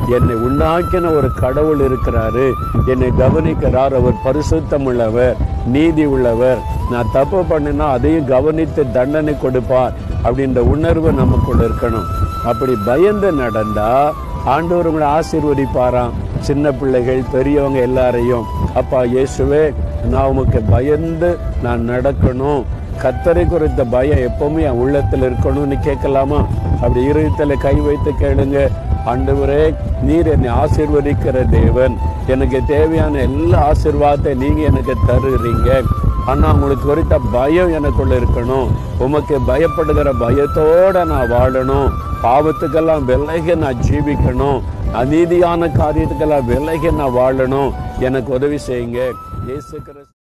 என்னை உண்டாக்கின ஒரு கடவுள் இருக்கிறாரு என்னை கவனிக்கிறார் அவர் பரிசுத்தம் உள்ளவர் நீதி உள்ளவர் நான் தப்பு பண்ணினா அதையும் கவனித்து தண்டனை கொடுப்பார் அப்படின்ற உணர்வு நமக்குள்ள இருக்கணும் அப்படி பயந்து நடந்தா ஆண்டவர் உங்களை ஆசீர்வதிப்பாராம் சின்ன பிள்ளைகள் பெரியவங்க எல்லாரையும் அப்பா இயேசுவே நான் உமக்கு பயந்து நான் நடக்கணும் கத்தரை குறித்த பயம் எப்பவுமே என் உள்ளத்தில் இருக்கணும்னு கேட்கலாமா அப்படி இருதயத்தில் கை வைத்து கேளுங்க ஆண்டவரே நீர் என்னை ஆசீர்வதிக்கிற தேவன் எனக்கு தேவையான எல்லா ஆசீர்வாதத்தை நீங்க எனக்கு தருகிறீங்க ஆனா உங்களுக்கு குறித்த பயம் எனக்குள்ள இருக்கணும் உமக்கு பயப்படுகிற பயத்தோட நான் வாழணும் பாவத்துக்கெல்லாம் விலகி நான் ஜீவிக்கணும் அநீதியான காரியத்துக்கெல்லாம் விலகி நான் வாழணும் எனக்கு உதவி செய்யுங்க இயேசு கிறிஸ்து